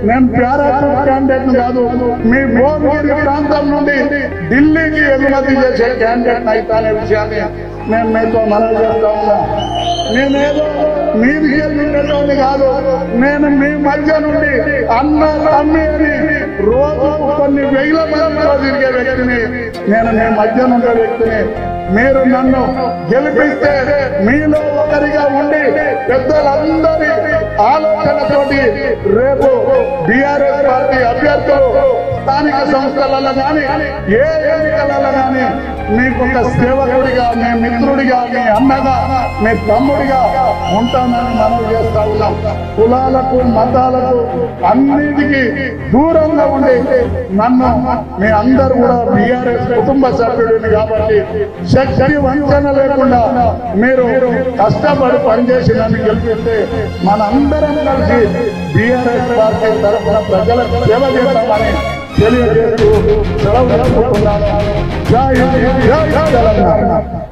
నేను parachute candidate కాదు మీ భువనగిరి ప్రాంతం నుండి ఢిల్లీకి ఎగుమతి చేసే క్యాండిడేట్ అయితే అనే విషయాన్ని నేను మీతో మనవి చేస్తా ఉన్నా నేనేదో మీదికి వెళ్ళినటువంటి కాదు నేను మీ మధ్య నుండి అన్న తమ్మి అని రోజు కొన్ని వేల మందితో తిరిగే వ్యక్తిని నేను మీ మధ్య నుండే వ్యక్తిని మీరు నన్ను గెలిపిస్తే మీలో ఒకరిగా ఉండి పెద్దలందరి ఆలోచనతోటి రేపు బీఆర్ఎస్ పార్టీ అభ్యర్థులు స్థానిక సంస్థలలో కానీ ఏ ఎన్నికలలో కానీ మీకు ఒక సేవకుడిగా మీ మిత్రుడిగా మీ అన్నగా మీ తమ్ముడిగా ఉంటానని మనం చేస్తా ఉన్నాం కులాలకు మతాలకు అన్నిటికీ దూరంగా ఉండి నన్ను మీ అందరు కూడా బీఆర్ఎస్ కుటుంబ సభ్యుడిని కాబట్టి శక్తి వంచన లేకుండా మీరు కష్టపడి పనిచేసి నన్ను గెలిపిస్తే మనందరం కలిసి బీఆర్ఎస్ పార్టీ తరఫున ప్రజలకు సేవ చేస్తామని తెలియజేస్తూ సెలవు తీసుకుంటున్నాను జై జై తెలంగాణ